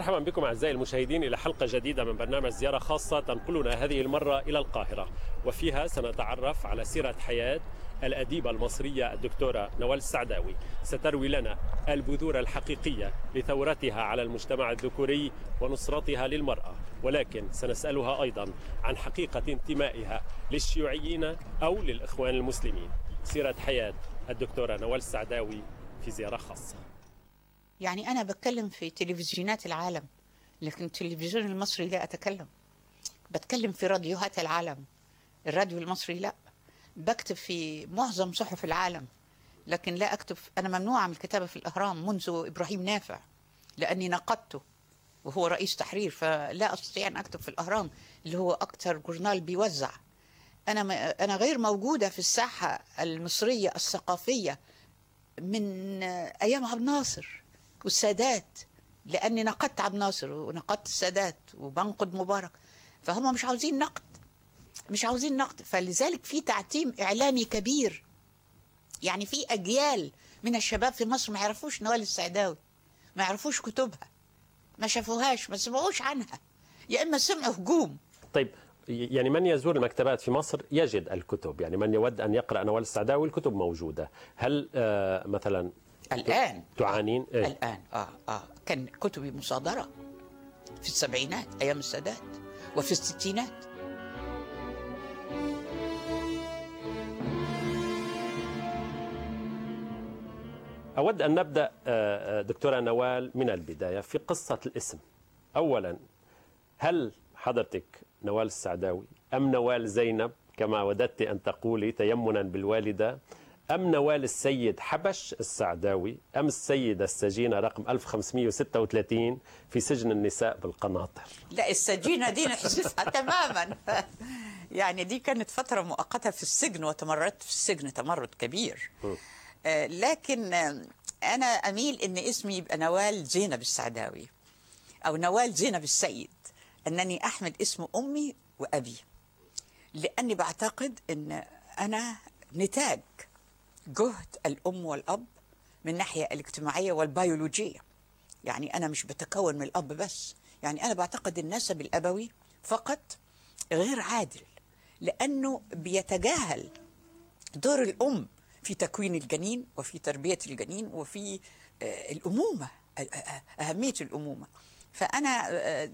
مرحبا بكم اعزائي المشاهدين الى حلقه جديده من برنامج زياره خاصه تنقلنا هذه المره الى القاهره وفيها سنتعرف على سيره حياه الأديبة المصرية الدكتورة نوال السعداوي ستروي لنا البذور الحقيقية لثورتها على المجتمع الذكوري ونصرتها للمرأة ولكن سنسألها أيضا عن حقيقة انتمائها للشيوعيين أو للإخوان المسلمين سيرة حياة الدكتورة نوال السعداوي في زيارة خاصة يعني أنا بتكلم في تلفزيونات العالم لكن التلفزيون المصري لا أتكلم بتكلم في راديوهات العالم الراديو المصري لا بكتب في معظم صحف العالم لكن لا أكتب أنا ممنوعة من الكتابة في الأهرام منذ إبراهيم نافع لأني نقدته وهو رئيس تحرير فلا أستطيع أن أكتب في الأهرام اللي هو أكثر جورنال بيوزع أنا أنا غير موجودة في الساحة المصرية الثقافية من أيام عبد الناصر والسادات لأني نقدت عبد الناصر ونقدت السادات وبنقد مبارك فهم مش عاوزين نقد مش عاوزين نقد فلذلك في تعتيم إعلامي كبير يعني في أجيال من الشباب في مصر ما يعرفوش نوال السعداوي ما يعرفوش كتبها ما شافوهاش ما سمعوش عنها يا إما سمعوا هجوم طيب يعني من يزور المكتبات في مصر يجد الكتب يعني من يود أن يقرأ نوال السعداوي الكتب موجودة هل آه مثلا الآن تعانين إيه؟ الآن آه آه كان كتبي مصادرة في السبعينات أيام السادات وفي الستينات أود أن نبدأ دكتورة نوال من البداية في قصة الاسم أولا هل حضرتك نوال السعداوي أم نوال زينب كما وددت أن تقولي تيمنا بالوالدة أم نوال السيد حبش السعداوي أم السيدة السجينة رقم 1536 في سجن النساء بالقناطر لا السجينة دي نحذفها تماما يعني دي كانت فترة مؤقتة في السجن وتمردت في السجن تمرد كبير آه لكن آه أنا أميل إن اسمي يبقى نوال زينب السعداوي أو نوال زينب السيد أنني أحمد اسم أمي وأبي لأني بعتقد أن أنا نتاج جهد الأم والأب من الناحية الاجتماعية والبيولوجية يعني أنا مش بتكون من الأب بس يعني أنا بعتقد النسب الأبوي فقط غير عادل لأنه بيتجاهل دور الأم في تكوين الجنين وفي تربية الجنين وفي الأمومة أهمية الأمومة فأنا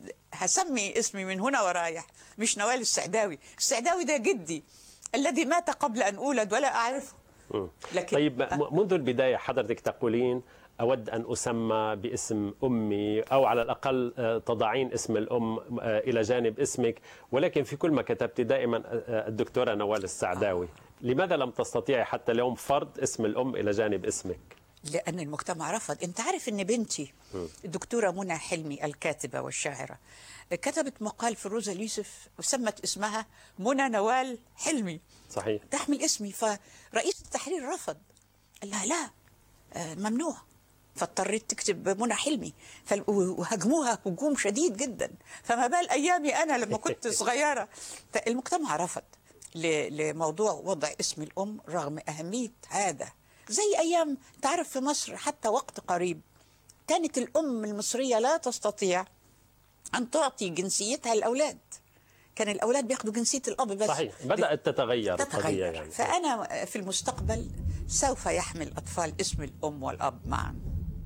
هسمي اسمي من هنا ورايح مش نوال السعداوي السعداوي ده جدي الذي مات قبل أن أولد ولا أعرفه لكن طيب منذ البداية حضرتك تقولين أود أن أسمى باسم أمي أو على الأقل تضعين اسم الأم إلى جانب اسمك ولكن في كل ما كتبت دائما الدكتورة نوال السعداوي لماذا لم تستطيعي حتى اليوم فرض اسم الأم إلى جانب اسمك؟ لأن المجتمع رفض أنت عارف أن بنتي الدكتورة منى حلمي الكاتبة والشاعرة كتبت مقال في روزا اليوسف وسمت اسمها منى نوال حلمي صحيح تحمل اسمي فرئيس التحرير رفض قال لها لا ممنوع فاضطريت تكتب منى حلمي وهجموها هجوم شديد جدا فما بال ايامي انا لما كنت صغيره المجتمع رفض لموضوع وضع اسم الام رغم اهميه هذا زي ايام تعرف في مصر حتى وقت قريب كانت الام المصريه لا تستطيع ان تعطي جنسيتها للاولاد كان الاولاد بياخدوا جنسيه الاب بس صحيح بدات تتغير تتغير يعني. فانا في المستقبل سوف يحمل اطفال اسم الام والاب معا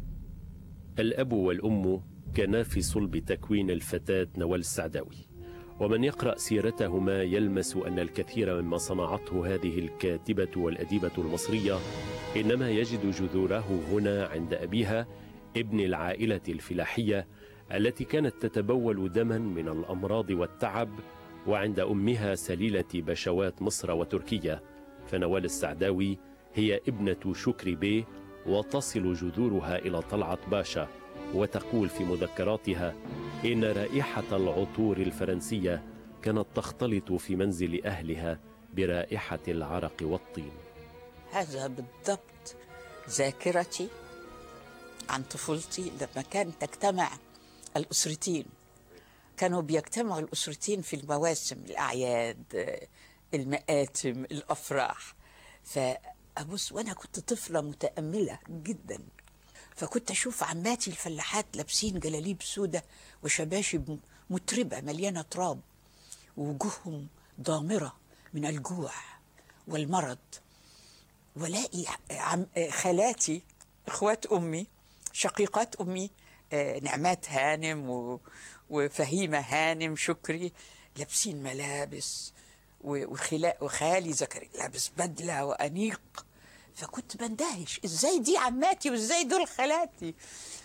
الاب والام كانا في صلب تكوين الفتاه نوال السعداوي ومن يقرا سيرتهما يلمس ان الكثير مما صنعته هذه الكاتبه والاديبه المصريه انما يجد جذوره هنا عند ابيها ابن العائله الفلاحيه التي كانت تتبول دما من الامراض والتعب وعند امها سليله بشوات مصر وتركيا فنوال السعداوي هي ابنه شكري بيه وتصل جذورها الى طلعت باشا وتقول في مذكراتها ان رائحه العطور الفرنسيه كانت تختلط في منزل اهلها برائحه العرق والطين هذا بالضبط ذاكرتي عن طفولتي لما كانت تجتمع الاسرتين كانوا بيجتمعوا الاسرتين في المواسم الاعياد المآتم الافراح فابص وانا كنت طفله متامله جدا فكنت اشوف عماتي الفلاحات لابسين جلاليب سودة وشباشب متربه مليانه تراب ووجوههم ضامره من الجوع والمرض والاقي عم خالاتي اخوات امي شقيقات امي آه، نعمات هانم و- وفهيمه هانم شكري لابسين ملابس و- وخلا وخالي زكريا لابس بدله وانيق فكنت بندهش ازاي دي عماتي وازاي دول خالاتي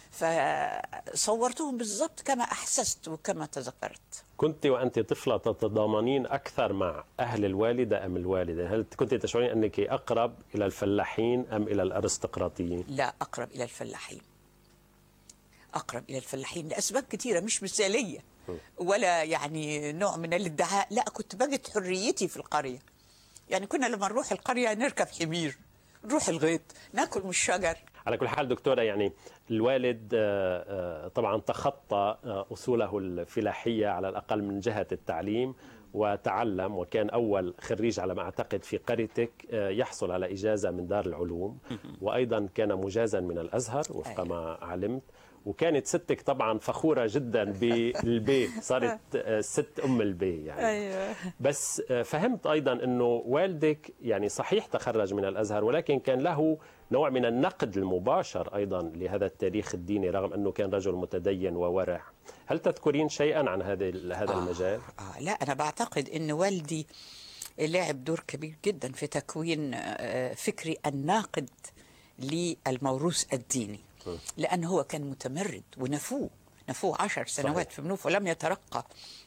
فصورتهم بالضبط كما احسست وكما تذكرت كنت وأنت طفلة تتضامنين أكثر مع أهل الوالدة أم الوالدة هل كنت تشعرين أنك أقرب إلى الفلاحين أم إلى الأرستقراطيين لا أقرب إلى الفلاحين أقرب إلى الفلاحين لأسباب كثيرة مش مثالية ولا يعني نوع من الادعاء لا كنت بجد حريتي في القرية يعني كنا لما نروح القرية نركب حمير نروح الغيط ناكل من الشجر على كل حال دكتورة يعني الوالد آه، آه، طبعا تخطى آه، أصوله الفلاحية على الأقل من جهة التعليم وتعلم وكان أول خريج على ما أعتقد في قريتك آه، يحصل على إجازة من دار العلوم وأيضا كان مجازا من الأزهر وفق أيوة. ما علمت وكانت ستك طبعا فخورة جدا بالبي صارت آه، ست أم البي يعني أيوة. بس آه، فهمت ايضا انه والدك يعني صحيح تخرج من الازهر ولكن كان له نوع من النقد المباشر ايضا لهذا التاريخ الديني رغم انه كان رجل متدين وورع هل تذكرين شيئا عن هذا هذا المجال آه لا أنا بعتقد أن والدي لعب دور كبير جدا في تكوين آه، فكري الناقد للموروث الديني لأن هو كان متمرد ونفوه نفوه عشر سنوات صحيح. في منوف ولم يترقى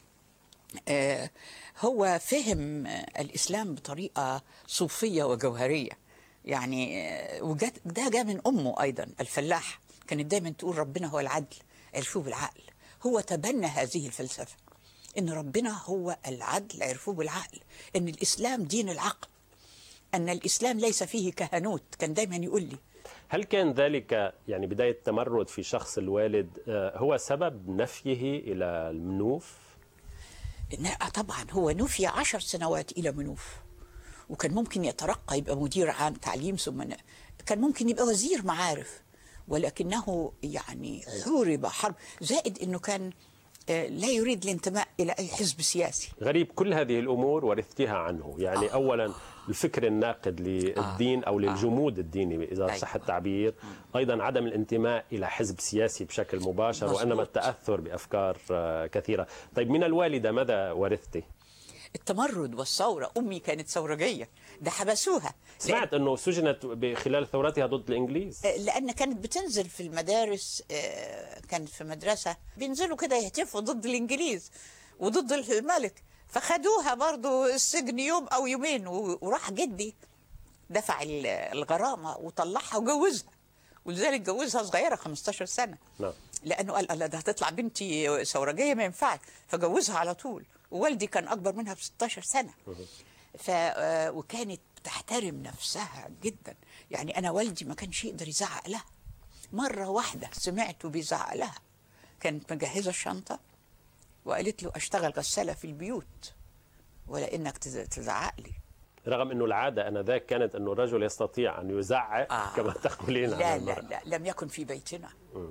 آه، هو فهم آه، الإسلام بطريقة صوفية وجوهرية يعني آه، وجات ده جاء من أمه أيضا الفلاح كانت دايما تقول ربنا هو العدل عرفوه بالعقل هو تبنى هذه الفلسفة إن ربنا هو العدل عرفوه بالعقل إن الإسلام دين العقل أن الإسلام ليس فيه كهنوت كان دايما يقول لي هل كان ذلك يعني بدايه تمرد في شخص الوالد آه، هو سبب نفيه الى المنوف إن- آه طبعا هو نفي عشر سنوات إلى منوف وكان ممكن يترقى يبقى مدير عام تعليم ثم ن- كان ممكن يبقى وزير معارف ولكنه يعني حورب حرب زائد أنه كان آه، لا يريد الانتماء إلى أي حزب سياسي غريب كل هذه الامور ورثتها عنه يعني آه. اولا الفكر الناقد للدين او للجمود الديني اذا أيوة. صح التعبير ايضا عدم الانتماء الى حزب سياسي بشكل مباشر مظبوط. وانما التاثر بافكار آه، كثيره طيب من الوالده ماذا ورثتي التمرد والثورة أمي كانت ثورجية ده حبسوها سمعت انه سجنت خلال ثورتها ضد الانجليز لان كانت بتنزل في المدارس آه، كانت في مدرسه بينزلوا كده يهتفوا ضد الانجليز وضد الملك فخدوها برضو السجن يوم او يومين و- وراح جدي دفع ال- الغرامه وطلعها وجوزها ولذلك جوزها صغيره 15 سنه نعم. لانه قال الله ده هتطلع بنتي ثورجيه ما ينفعش فجوزها على طول ووالدي كان اكبر منها ب 16 سنه ف آه، وكانت تحترم نفسها جدا يعني انا والدي ما كانش يقدر يزعق لها مره واحده سمعته بيزعق لها كانت مجهزه الشنطه وقالت له اشتغل غساله في البيوت ولا انك تز- تزعق لي رغم انه العاده انذاك كانت انه الرجل يستطيع ان يزعق آه. كما تقولين لا عن لا المرأة. لا لم يكن في بيتنا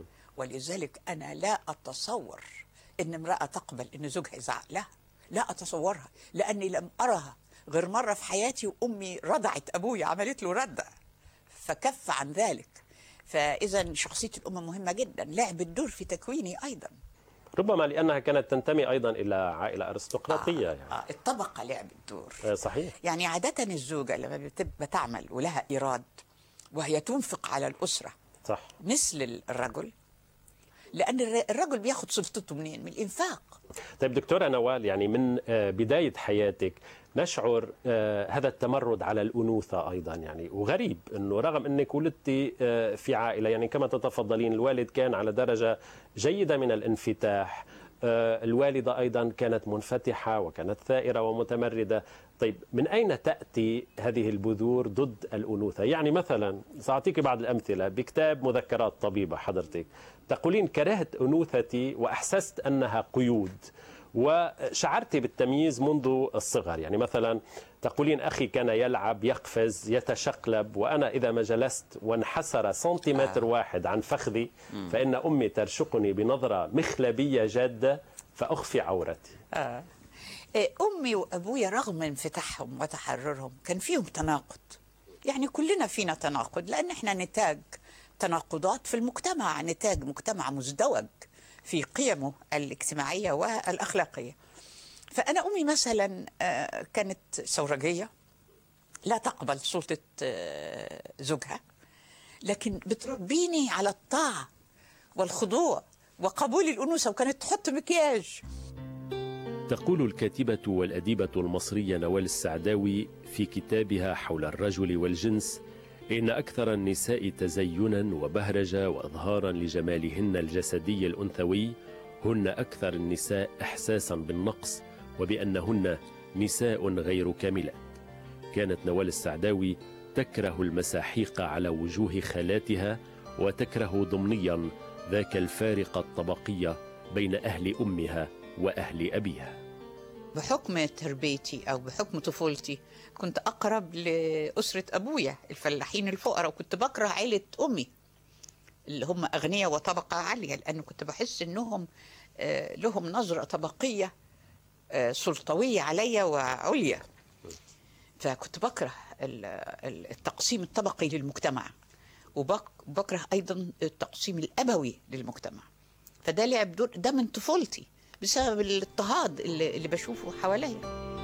ولذلك أنا لا أتصور أن امرأة تقبل أن زوجها يزعق لها لا أتصورها لأني لم أرها غير مرة في حياتي وأمي رضعت أبويا عملت له ردع فكف عن ذلك فإذا شخصية الأم مهمة جدا لعبت دور في تكويني أيضا ربما لانها كانت تنتمي ايضا الى عائله ارستقراطيه يعني آه الطبقة لعبت دور آه، صحيح يعني عادة الزوجة لما بتبقى تعمل ولها إيراد وهي تنفق على الأسرة صح مثل الرجل لأن الر- الرجل بياخد سلطته منين؟ من الإنفاق طيب دكتورة نوال يعني من آه، بداية حياتك نشعر آه، هذا التمرد على الأنوثة أيضا يعني وغريب أنه رغم أنك ولدتي آه، في عائلة يعني كما تتفضلين الوالد كان على درجة جيدة من الانفتاح آه، الوالدة أيضا كانت منفتحة وكانت ثائرة ومتمردة طيب من أين تأتي هذه البذور ضد الأنوثة يعني مثلا سأعطيك بعض الأمثلة بكتاب مذكرات طبيبة حضرتك تقولين كرهت أنوثتي وأحسست أنها قيود وشعرت بالتمييز منذ الصغر يعني مثلا تقولين أخي كان يلعب يقفز يتشقلب وأنا إذا ما جلست وانحسر سنتيمتر آه. واحد عن فخذي فإن أمي ترشقني بنظرة مخلبية جادة فأخفي عورتي آه. إيه، أمي وأبويا رغم انفتاحهم وتحررهم كان فيهم تناقض يعني كلنا فينا تناقض لأن احنا نتاج تناقضات في المجتمع نتاج مجتمع مزدوج في قيمه الاجتماعية والأخلاقية فأنا أمي مثلا آه، كانت ثورجية لا تقبل سلطة آه، زوجها لكن بتربيني على الطاعة والخضوع وقبول الأنوثة وكانت تحط مكياج تقول الكاتبة والأديبة المصرية نوال السعداوي في كتابها حول الرجل والجنس إن أكثر النساء تزينا وبهرجة وإظهارا لجمالهن الجسدي الأنثوي هن أكثر النساء إحساسا بالنقص وبأنهن نساء غير كاملات كانت نوال السعداوي تكره المساحيق على وجوه خالاتها وتكره ضمنيا ذاك الفارق الطبقية بين أهل أمها وأهل أبيها بحكم تربيتي أو بحكم طفولتي كنت أقرب لأسرة أبويا الفلاحين الفقراء وكنت بكره عيلة أمي اللي هم أغنياء وطبقة عالية لأنه كنت بحس إنهم آه، لهم نظرة طبقية آه، سلطوية عليا وعليا فكنت بكره التقسيم الطبقي للمجتمع وبكره أيضا التقسيم الأبوي للمجتمع فده لعب دور ده من طفولتي بسبب الاضطهاد اللي, اللي بشوفه حواليا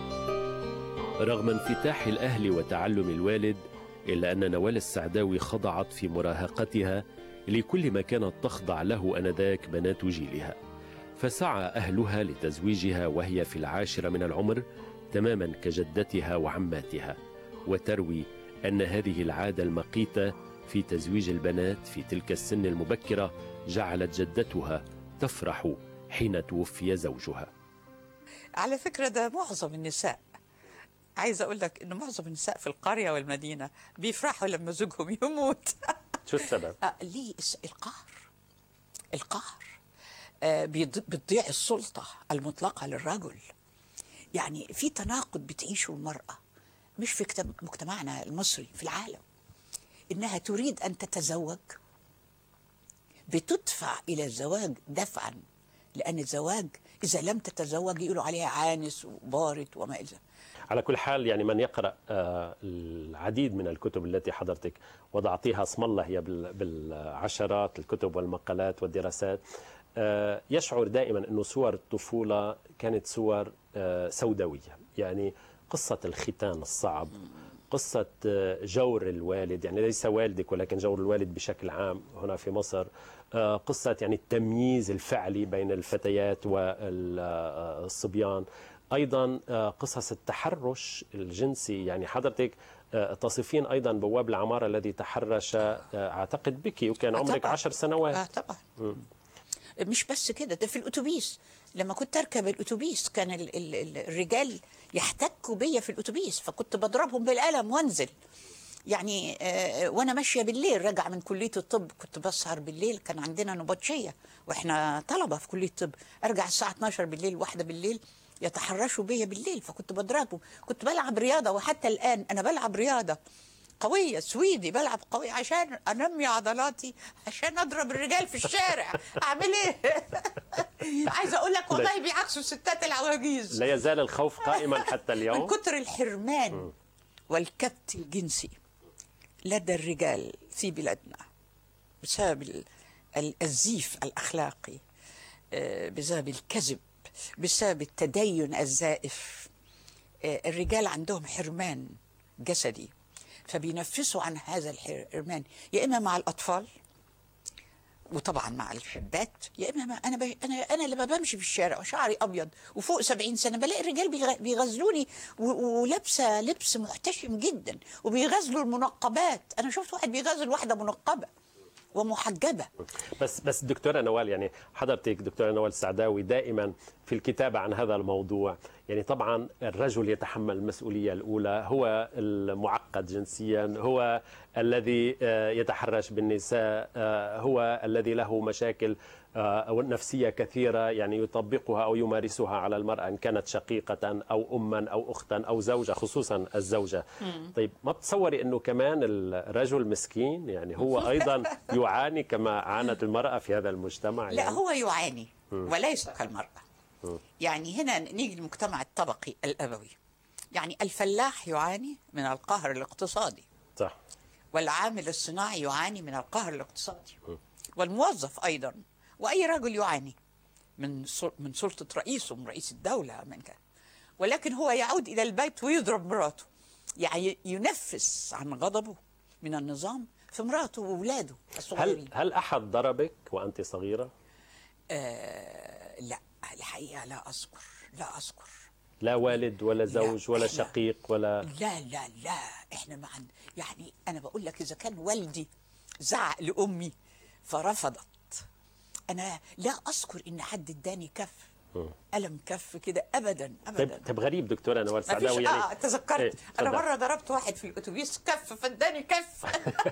رغم انفتاح الأهل وتعلم الوالد إلا أن نوال السعداوي خضعت في مراهقتها لكل ما كانت تخضع له أنذاك بنات جيلها فسعى أهلها لتزويجها وهي في العاشرة من العمر تماما كجدتها وعماتها وتروي أن هذه العادة المقيتة في تزويج البنات في تلك السن المبكرة جعلت جدتها تفرح حين توفي زوجها على فكرة ده معظم النساء عايزة أقول لك إن معظم النساء في القرية والمدينة بيفرحوا لما زوجهم يموت شو السبب؟ آه ليه القهر القهر آه بتضيع السلطة المطلقة للرجل يعني في تناقض بتعيشه المرأة مش في مجتمعنا المصري في العالم إنها تريد أن تتزوج بتدفع إلى الزواج دفعا لأن الزواج إذا لم تتزوج يقولوا عليها عانس وبارد وما إلى ذلك على كل حال يعني من يقرأ آه، العديد من الكتب التي حضرتك وضعتيها اسم الله هي بالعشرات الكتب والمقالات والدراسات آه، يشعر دائما أنه صور الطفولة كانت صور آه، سوداوية يعني قصة الختان الصعب قصة جور الوالد يعني ليس والدك ولكن جور الوالد بشكل عام هنا في مصر قصة يعني التمييز الفعلي بين الفتيات والصبيان ايضا آه، قصص التحرش الجنسي يعني حضرتك آه، تصفين ايضا بواب العماره الذي تحرش آه، اعتقد بك وكان عمرك طبعًا. عشر سنوات اه طبعا م. مش بس كده ده في الاتوبيس لما كنت اركب الاتوبيس كان ال ال الرجال يحتكوا بيا في الاتوبيس فكنت بضربهم بالقلم وانزل يعني آه وانا ماشيه بالليل راجعه من كليه الطب كنت بسهر بالليل كان عندنا نبطشيه واحنا طلبه في كليه الطب ارجع الساعه 12 بالليل واحده بالليل يتحرشوا بيا بالليل فكنت بضربهم كنت بلعب رياضه وحتى الان انا بلعب رياضه قوية سويدي بلعب قوي عشان أنمي عضلاتي عشان أضرب الرجال في الشارع أعمل إيه؟ عايزة أقول لك والله بيعكسوا الستات العواجيز لا يزال الخوف قائما حتى اليوم من كتر الحرمان والكبت الجنسي لدى الرجال في بلادنا بسبب الزيف الأخلاقي آه، بسبب الكذب بسبب التدين الزائف آه، الرجال عندهم حرمان جسدي فبينفسوا عن هذا الحرمان يا اما مع الاطفال وطبعا مع الشابات يا اما ما انا ب... انا انا لما بمشي في الشارع وشعري ابيض وفوق 70 سنه بلاقي الرجال بيغزلوني و... ولابسه لبس محتشم جدا وبيغزلوا المنقبات انا شفت واحد بيغزل واحده منقبه ومحجبه بس بس دكتوره نوال يعني حضرتك دكتوره نوال السعداوي دائما في الكتابه عن هذا الموضوع يعني طبعا الرجل يتحمل المسؤوليه الاولى هو المعقد معقد جنسيا هو الذي آه، يتحرش بالنساء آه، هو الذي له مشاكل آه، نفسية كثيرة يعني يطبقها أو يمارسها على المرأة إن كانت شقيقة أو أما أو أختا أو زوجة خصوصا الزوجة طيب ما بتصوري أنه كمان الرجل مسكين يعني هو أيضا يعاني كما عانت المرأة في هذا المجتمع لا يعني هو يعاني وليس كالمرأة يعني هنا نيجي للمجتمع الطبقي الأبوي يعني الفلاح يعاني من القهر الاقتصادي صح والعامل الصناعي يعاني من القهر الاقتصادي والموظف أيضا وأي رجل يعاني من سل- من سلطة رئيسه من رئيس الدولة من كان ولكن هو يعود إلى البيت ويضرب مراته يعني ينفس عن غضبه من النظام في مراته وأولاده هل الصغيرين هل أحد ضربك وأنت صغيرة؟ آه لا الحقيقة لا أذكر لا أذكر لا والد ولا زوج ولا إحنا- شقيق ولا لا لا لا احنا ما عن يعني انا بقول لك اذا كان والدي زعق لامي فرفضت انا لا اذكر ان حد اداني كف قلم كف كده ابدا ابدا طيب طيب غريب دكتورة نوال ما فيش سعداوي يعني اه تذكرت إيه، انا تفضل. مره ضربت واحد في الاتوبيس كف فاداني كف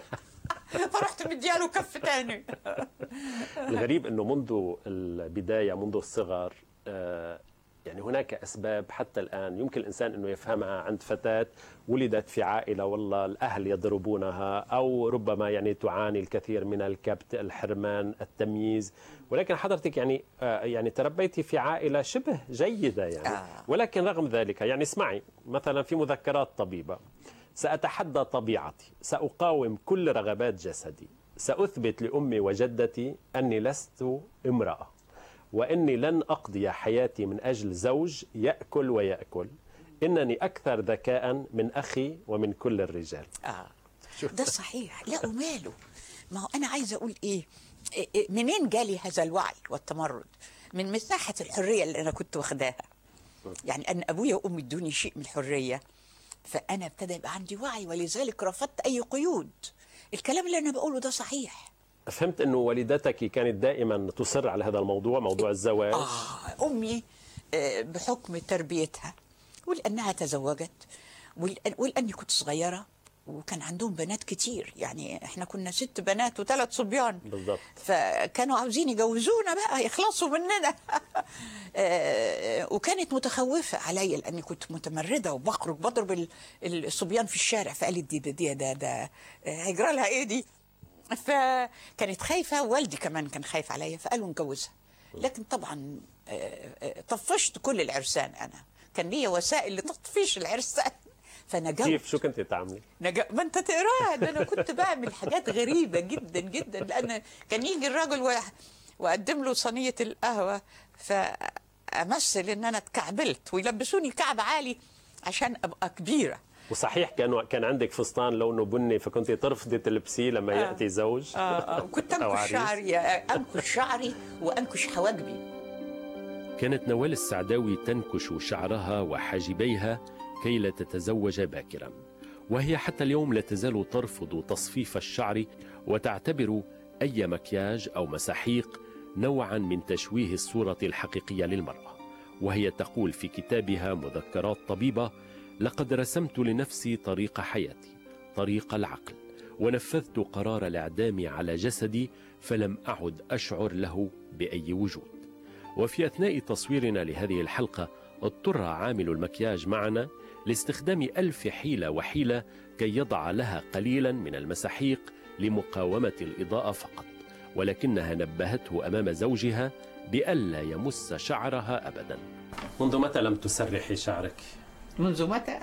فرحت مدياله كف تاني الغريب انه منذ البدايه منذ الصغر آه، يعني هناك اسباب حتى الان يمكن الانسان انه يفهمها عند فتاه ولدت في عائله والله الاهل يضربونها او ربما يعني تعاني الكثير من الكبت، الحرمان، التمييز، ولكن حضرتك يعني آه، يعني تربيتي في عائله شبه جيده يعني آه. ولكن رغم ذلك يعني اسمعي مثلا في مذكرات طبيبه سأتحدى طبيعتي سأقاوم كل رغبات جسدي سأثبت لأمي وجدتي أني لست امرأة وإني لن أقضي حياتي من أجل زوج يأكل ويأكل إنني أكثر ذكاء من أخي ومن كل الرجال اه ده صحيح لا وماله ما هو انا عايزه اقول ايه إيه- إيه، منين جالي هذا الوعي والتمرد من مساحه الحريه اللي انا كنت واخداها يعني ان ابويا وامي ادوني شيء من الحريه فانا ابتدى يبقى عندي وعي ولذلك رفضت اي قيود الكلام اللي انا بقوله ده صحيح فهمت أنه والدتك كانت دائما تصر على هذا الموضوع موضوع الزواج آه أمي آه، بحكم تربيتها ولأنها تزوجت ولأن- ولأني كنت صغيرة وكان عندهم بنات كتير يعني احنا كنا ست بنات وثلاث صبيان بالضبط. فكانوا عاوزين يجوزونا بقى يخلصوا مننا آه، وكانت متخوفة عليا لأني كنت متمردة وبخرج بضرب ال- الصبيان في الشارع فقالت دي دي ده ده آه، هيجرى لها ايه دي فكانت خايفة والدي كمان كان خايف عليا فقالوا نجوزها لكن طبعا آه، آه، طفشت كل العرسان أنا كان ليا وسائل لتطفيش العرسان فنجوت كيف شو كنت تعملي؟ نجا... ما انت تقراها ده انا كنت بعمل حاجات غريبه جدا جدا لان كان يجي الراجل و... واقدم له صينيه القهوه فامثل ان انا اتكعبلت ويلبسوني كعب عالي عشان ابقى كبيره وصحيح كانوا كان عندك فستان لونه بني فكنت ترفضي تلبسيه لما ياتي زوج آه آه وكنت أو انكش عريس. شعري انكش شعري وانكش حواجبي كانت نوال السعداوي تنكش شعرها وحاجبيها كي لا تتزوج باكرا وهي حتى اليوم لا تزال ترفض تصفيف الشعر وتعتبر اي مكياج او مساحيق نوعا من تشويه الصوره الحقيقيه للمراه وهي تقول في كتابها مذكرات طبيبه لقد رسمت لنفسي طريق حياتي طريق العقل ونفذت قرار الاعدام على جسدي فلم اعد اشعر له باي وجود وفي أثناء تصويرنا لهذه الحلقة اضطر عامل المكياج معنا لاستخدام ألف حيلة وحيلة كي يضع لها قليلا من المساحيق لمقاومة الإضاءة فقط ولكنها نبهته أمام زوجها بألا يمس شعرها أبدا منذ متى لم تسرحي شعرك؟ منذ متى؟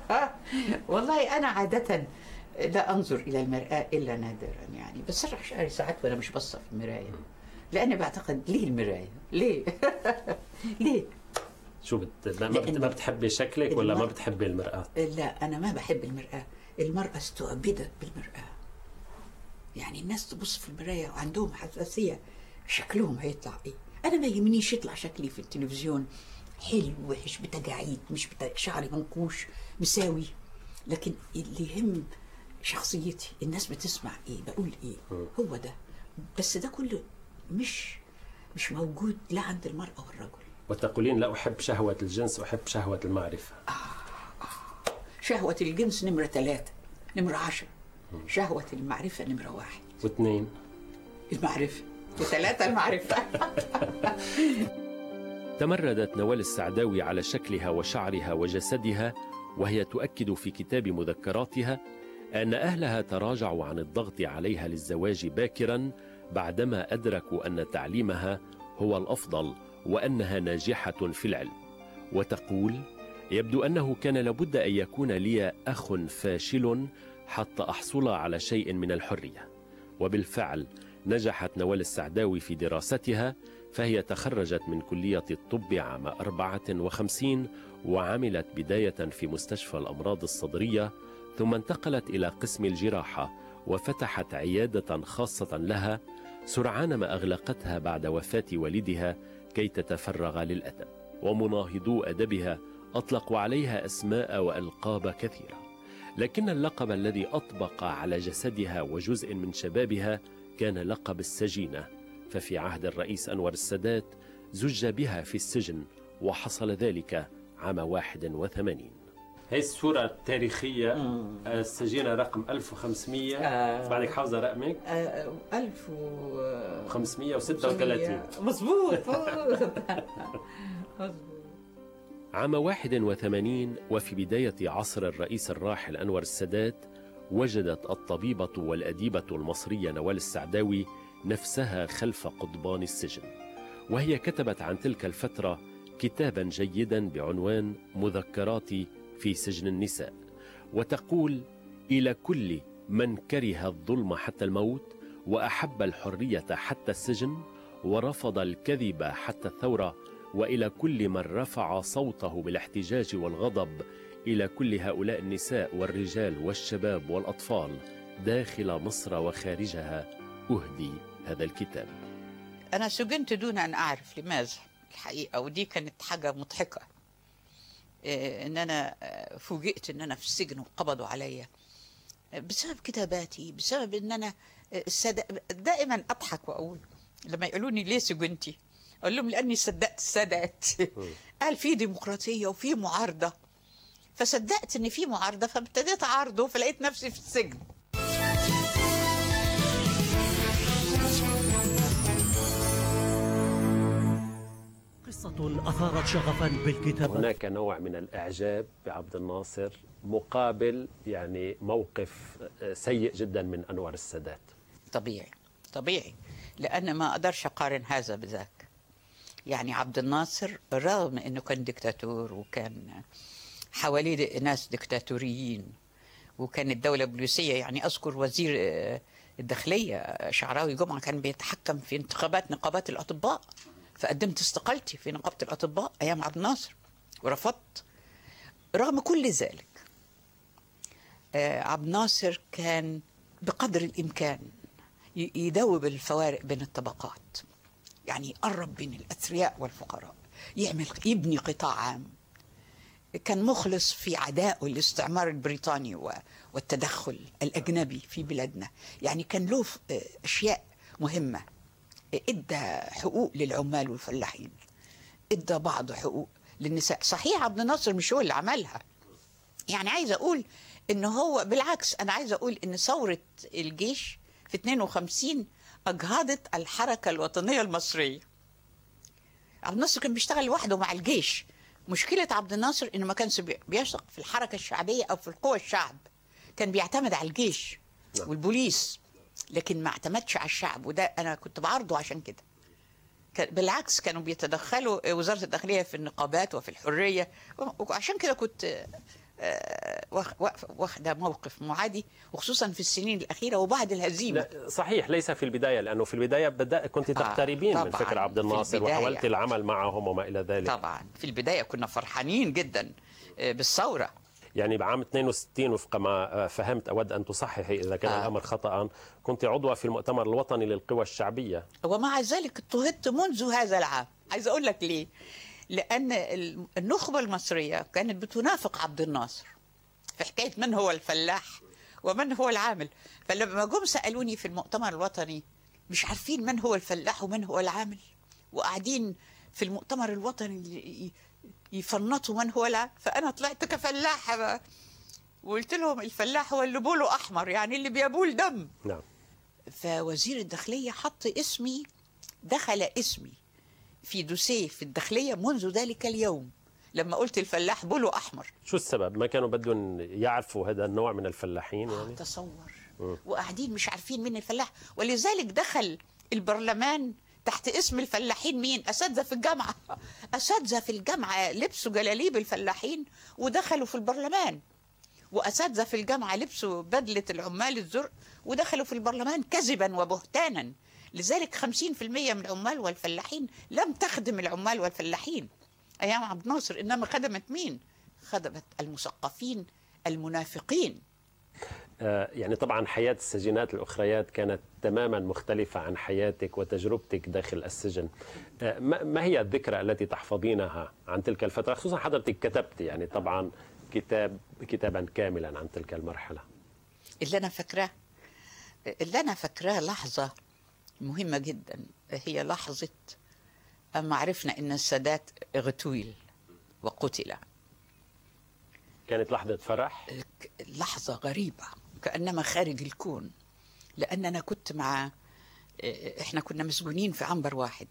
والله أنا عادة لا أنظر إلى المرآة إلا نادرا يعني بسرح شعري ساعات وأنا مش باصة في المراية لأني بعتقد ليه المراية؟ ليه؟ ليه؟ شو بت... ما, بت... ما بتحبي شكلك ولا ما بتحبي المرآة؟ لا أنا ما بحب المرآة المرأة استعبدت بالمرآة يعني الناس تبص في المراية وعندهم حساسية شكلهم هيطلع إيه أنا ما يهمنيش يطلع شكلي في التلفزيون حلو وحش بتجاعيد مش بتا... شعري منكوش مساوي لكن اللي يهم شخصيتي الناس بتسمع ايه بقول ايه هو ده بس ده كله مش مش موجود لا عند المرأة والرجل وتقولين لا أحب شهوة الجنس أحب شهوة المعرفة شهوة الجنس نمرة ثلاثة نمرة عشرة شهوة المعرفة نمرة واحد واثنين المعرفة وثلاثة المعرفة تمردت نوال السعداوي على شكلها وشعرها وجسدها وهي تؤكد في كتاب مذكراتها ان اهلها تراجعوا عن الضغط عليها للزواج باكرا بعدما ادركوا ان تعليمها هو الافضل وانها ناجحه في العلم وتقول يبدو انه كان لابد ان يكون لي اخ فاشل حتى احصل على شيء من الحريه وبالفعل نجحت نوال السعداوي في دراستها فهي تخرجت من كلية الطب عام 54 وعملت بداية في مستشفى الأمراض الصدرية ثم انتقلت إلى قسم الجراحة وفتحت عيادة خاصة لها سرعان ما أغلقتها بعد وفاة والدها كي تتفرغ للأدب ومناهضو أدبها أطلقوا عليها أسماء وألقاب كثيرة لكن اللقب الذي أطبق على جسدها وجزء من شبابها كان لقب السجينة ففي عهد الرئيس أنور السادات زج بها في السجن وحصل ذلك عام 81 هي الصورة التاريخية السجينة رقم 1500 آه. بعدك حافظة رقمك ألف و 536 مظبوط عام 81 وفي بداية عصر الرئيس الراحل أنور السادات وجدت الطبيبة والأديبة المصرية نوال السعداوي نفسها خلف قضبان السجن وهي كتبت عن تلك الفترة كتابا جيدا بعنوان مذكراتي في سجن النساء وتقول إلى كل من كره الظلم حتى الموت وأحب الحرية حتى السجن ورفض الكذب حتى الثورة والى كل من رفع صوته بالاحتجاج والغضب الى كل هؤلاء النساء والرجال والشباب والاطفال داخل مصر وخارجها اهدي هذا الكتاب أنا سجنت دون أن أعرف لماذا الحقيقة ودي كانت حاجة مضحكة إيه، إن أنا آه، فوجئت إن أنا في السجن وقبضوا عليا آه، بسبب كتاباتي بسبب إن أنا آه، السادة دائما أضحك وأقول لما يقولوني ليه سجنتي أقول لهم لأني صدقت السادات قال في ديمقراطية وفي معارضة فصدقت إن في معارضة فابتديت أعارضه فلقيت نفسي في السجن قصة أثارت شغفا بالكتابة هناك نوع من الاعجاب بعبد الناصر مقابل يعني موقف سيء جدا من انور السادات طبيعي طبيعي لأن ما أقدرش أقارن هذا بذاك يعني عبد الناصر رغم أنه كان دكتاتور وكان حواليه ناس دكتاتوريين وكانت الدولة بوليسية يعني أذكر وزير آه، الداخلية آه، شعراوي جمعة كان بيتحكم في انتخابات نقابات الأطباء فقدمت استقالتي في نقابة الأطباء أيام عبد الناصر ورفضت رغم كل ذلك آه، عبد الناصر كان بقدر الإمكان ي- يدوب الفوارق بين الطبقات يعني يقرب بين الأثرياء والفقراء يعمل يبني قطاع عام كان مخلص في عدائه للاستعمار البريطاني و- والتدخل الأجنبي في بلادنا يعني كان له ف- أشياء مهمة ادى حقوق للعمال والفلاحين ادى بعض حقوق للنساء صحيح عبد الناصر مش هو اللي عملها يعني عايزه اقول ان هو بالعكس انا عايزه اقول ان ثوره الجيش في 52 اجهضت الحركه الوطنيه المصريه عبد الناصر كان بيشتغل لوحده مع الجيش مشكله عبد الناصر انه ما كانش بي- بيثق في الحركه الشعبيه او في القوى الشعب كان بيعتمد على الجيش نعم. والبوليس لكن ما اعتمدش على الشعب وده انا كنت بعارضه عشان كده كان- بالعكس كانوا بيتدخلوا وزاره الداخليه في النقابات وفي الحريه وعشان كده كنت آه، واخ- واقفة- واخده موقف معادي وخصوصا في السنين الاخيره وبعد الهزيمه لا صحيح ليس في البدايه لانه في البدايه بدا كنت تقتربين من طبعاً، فكر عبد في الناصر البداية. وحاولت العمل معهم وما الى ذلك طبعا في البدايه كنا فرحانين جدا آه، بالثوره يعني بعام 62 وفق ما فهمت اود ان تصححي اذا كان آه. الامر خطا كنت عضوه في المؤتمر الوطني للقوى الشعبيه ومع ذلك اضطهدت منذ هذا العام عايز اقول لك ليه لان ال- النخبه المصريه كانت بتنافق عبد الناصر في حكايه من هو الفلاح ومن هو العامل فلما جم سالوني في المؤتمر الوطني مش عارفين من هو الفلاح ومن هو العامل وقاعدين في المؤتمر الوطني ي- ي- يفنطوا من هو العامل فانا طلعت كفلاحه بقى وقلت لهم الفلاح هو اللي بوله احمر يعني اللي بيبول دم نعم فوزير الداخليه حط اسمي دخل اسمي في دوسيه في الداخليه منذ ذلك اليوم لما قلت الفلاح بوله احمر شو السبب ما كانوا بدهم يعرفوا هذا النوع من الفلاحين يعني تصور وقاعدين مش عارفين مين الفلاح ولذلك دخل البرلمان تحت اسم الفلاحين مين اساتذه في الجامعه اساتذه في الجامعه لبسوا جلاليب الفلاحين ودخلوا في البرلمان واساتذه في الجامعه لبسوا بدله العمال الزرق ودخلوا في البرلمان كذبا وبهتانا لذلك 50% من العمال والفلاحين لم تخدم العمال والفلاحين ايام عبد الناصر انما خدمت مين خدمت المثقفين المنافقين آه، يعني طبعا حياة السجينات الأخريات كانت تماما مختلفة عن حياتك وتجربتك داخل السجن آه، ما ما هي الذكرى التي تحفظينها عن تلك الفترة خصوصا حضرتك كتبت يعني طبعا كتاب كتابا كاملا عن تلك المرحلة اللي انا فاكراه اللي انا فاكراه لحظه مهمه جدا هي لحظه اما عرفنا ان السادات اغتويل وقتل كانت لحظة فرح ك- لحظه غريبه كانما خارج الكون لان انا كنت مع احنا كنا مسجونين في عنبر واحد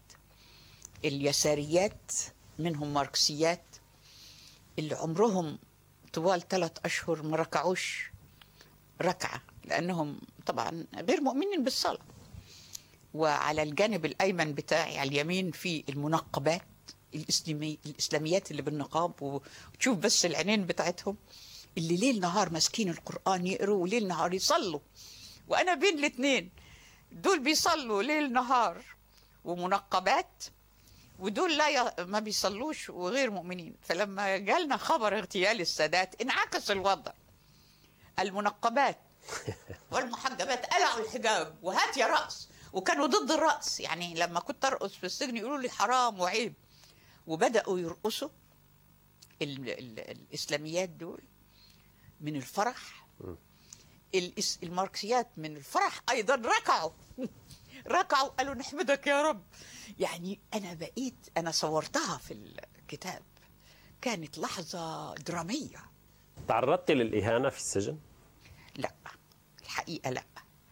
اليساريات منهم ماركسيات اللي عمرهم طوال ثلاث اشهر ما ركعوش ركعه لانهم طبعا غير مؤمنين بالصلاه وعلى الجانب الايمن بتاعي على اليمين في المنقبات الاسلامي الاسلاميات اللي بالنقاب وتشوف بس العينين بتاعتهم اللي ليل نهار ماسكين القران يقروا وليل نهار يصلوا وانا بين الاثنين دول بيصلوا ليل نهار ومنقبات ودول لا ي... ما بيصلوش وغير مؤمنين فلما جالنا خبر اغتيال السادات انعكس الوضع المنقبات والمحجبات قلعوا الحجاب وهات يا رأس وكانوا ضد الرأس يعني لما كنت أرقص في السجن يقولوا لي حرام وعيب وبدأوا يرقصوا ال... ال... الإسلاميات دول من الفرح الإس... الماركسيات من الفرح أيضا ركعوا ركعوا قالوا نحمدك يا رب يعني أنا بقيت أنا صورتها في الكتاب كانت لحظة درامية تعرضت للإهانة في السجن لا الحقيقة لا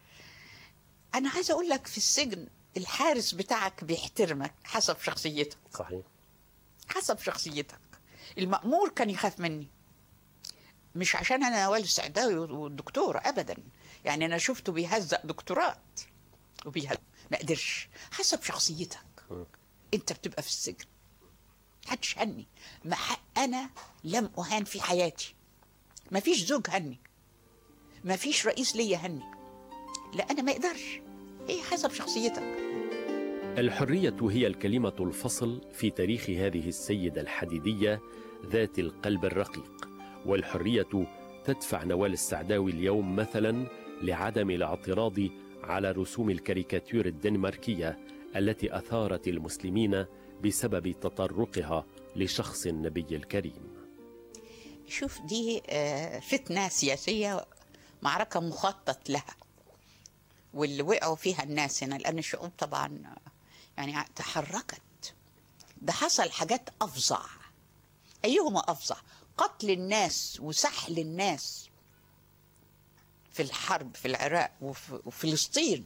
أنا عايزة أقول لك في السجن الحارس بتاعك بيحترمك حسب شخصيتك صحيح حسب شخصيتك المأمور كان يخاف مني مش عشان أنا والد سعداوي والدكتورة أبدا يعني أنا شفته بيهزق دكتورات وبيهزق ما قدرش حسب شخصيتك أنت بتبقى في السجن محدش هني ما ح- أنا لم أهان في حياتي ما فيش زوج هني ما فيش رئيس ليا هني لا أنا ما أقدرش هي حسب شخصيتك الحرية هي الكلمة الفصل في تاريخ هذه السيدة الحديدية ذات القلب الرقيق والحرية تدفع نوال السعداوي اليوم مثلا لعدم الاعتراض على رسوم الكاريكاتير الدنماركية التي أثارت المسلمين بسبب تطرقها لشخص النبي الكريم شوف دي آه، فتنة سياسية معركة مخطط لها واللي وقعوا فيها الناس هنا لأن الشعوب طبعا آه، يعني تحركت ده حصل حاجات أفظع أيهما أفظع قتل الناس وسحل الناس في الحرب في العراق وفي وفلسطين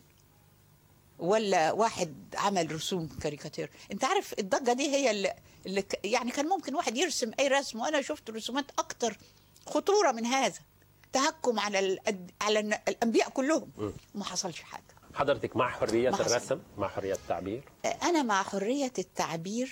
ولا واحد عمل رسوم كاريكاتير انت عارف الضجه دي هي اللي, اللي ك- يعني كان ممكن واحد يرسم اي رسم وانا شفت رسومات اكتر خطوره من هذا تهكم على ال- على الن- الانبياء كلهم وما حصلش حاجه حضرتك مع حرية ما حصل. الرسم مع حرية التعبير انا مع حريه التعبير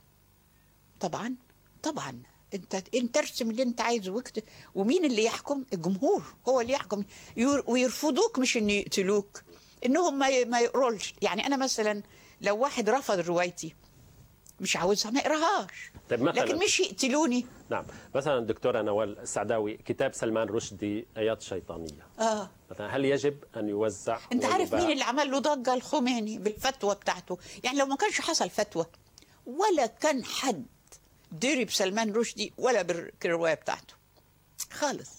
طبعا طبعا انت انت ارسم اللي انت عايزه واكتب ومين اللي يحكم الجمهور هو اللي يحكم ير- ويرفضوك مش ان يقتلوك انهم ما ي- ما يقرولش يعني انا مثلا لو واحد رفض روايتي مش عاوزها ما يقراهاش طيب مثلاً. لكن مش يقتلوني نعم مثلا الدكتورة نوال السعداوي كتاب سلمان رشدي آيات شيطانية اه مثلا هل يجب أن يوزع انت عارف ويباع؟ مين اللي عمل له ضجه الخميني بالفتوى بتاعته يعني لو ما كانش حصل فتوى ولا كان حد دري بسلمان رشدي ولا بالروايه بتاعته خالص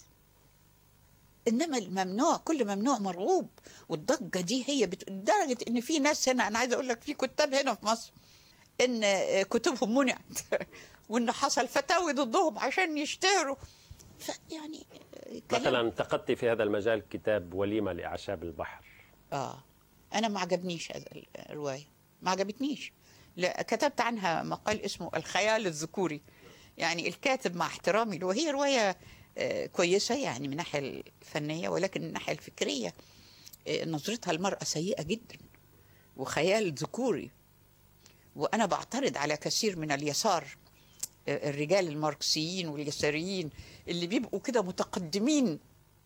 انما الممنوع كل ممنوع مرغوب والضجه دي هي بت... لدرجه ان في ناس هنا انا عايزه اقول لك في كتاب هنا في مصر ان كتبهم منعت وان حصل فتاوي ضدهم عشان يشتهروا فيعني آه، كلام- مثلا انتقدت في هذا المجال كتاب وليمة لأعشاب البحر اه انا ما عجبنيش هذا الروايه ما عجبتنيش لا كتبت عنها مقال اسمه الخيال الذكوري يعني الكاتب مع احترامي له هي روايه آه، كويسه يعني من الناحيه الفنيه ولكن من الناحيه الفكريه آه، نظرتها المراه سيئه جدا وخيال ذكوري وانا بعترض على كثير من اليسار آه، الرجال الماركسيين واليساريين اللي بيبقوا كده متقدمين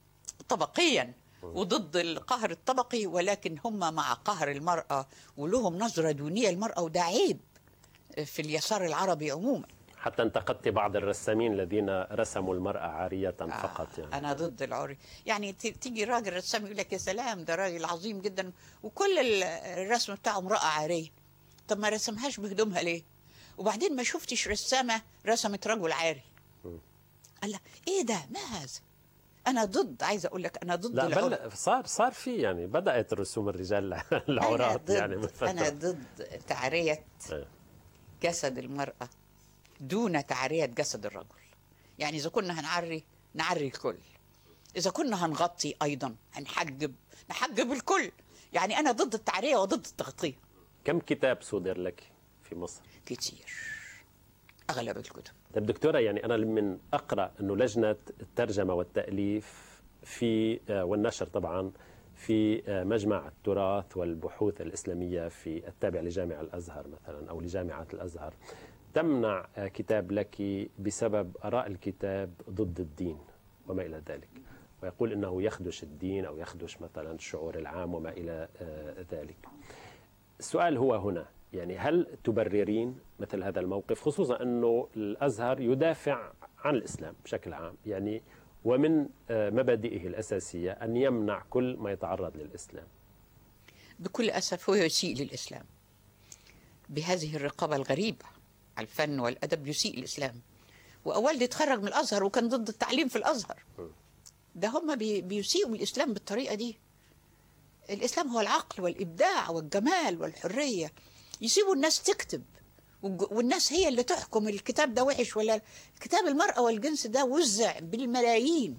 طبقيا وضد القهر الطبقي ولكن هم مع قهر المرأة ولهم نظرة دونية المرأة وده عيب في اليسار العربي عموما حتى انتقدت بعض الرسامين الذين رسموا المرأة عارية فقط يعني أنا ضد العري يعني ت- تيجي راجل رسام يقول لك يا سلام ده راجل عظيم جدا وكل ال- الرسم بتاعه امرأة عارية طب ما رسمهاش بهدومها ليه وبعدين ما شفتش رسامة رسمت رجل عاري قال لا ايه ده ما هذا انا ضد عايزه اقول لك انا ضد لا العري. بل صار صار في يعني بدأت رسوم الرجال العراة أنا ضد يعني من فترة أنا ضد تعرية إيه. جسد المرأة دون تعرية جسد الرجل يعني إذا كنا هنعري نعري الكل إذا كنا هنغطي أيضا هنحجب نحجب الكل يعني أنا ضد التعرية وضد التغطية كم كتاب صدر لك في مصر؟ كتير أغلب الكتب طيب دكتورة يعني أنا من أقرأ أنه لجنة الترجمة والتأليف في آه، والنشر طبعا في آه، مجمع التراث والبحوث الإسلامية في التابع لجامع الأزهر مثلا أو لجامعة الأزهر تمنع آه، كتاب لك بسبب آراء الكتاب ضد الدين وما إلى ذلك ويقول أنه يخدش الدين أو يخدش مثلا الشعور العام وما إلى آه، ذلك السؤال هو هنا يعني هل تبررين مثل هذا الموقف خصوصا أنه الأزهر يدافع عن الإسلام بشكل عام يعني ومن آه، مبادئه الأساسية أن يمنع كل ما يتعرض للإسلام بكل أسف هو يسيء للإسلام بهذه الرقابة الغريبة على الفن والأدب يسيء الإسلام وأولدي اتخرج من الأزهر وكان ضد التعليم في الأزهر ده هم بي بيسيئوا الإسلام بالطريقة دي الإسلام هو العقل والإبداع والجمال والحرية يسيبوا الناس تكتب والج- والناس هي اللي تحكم الكتاب ده وحش ولا كتاب المرأة والجنس ده وزع بالملايين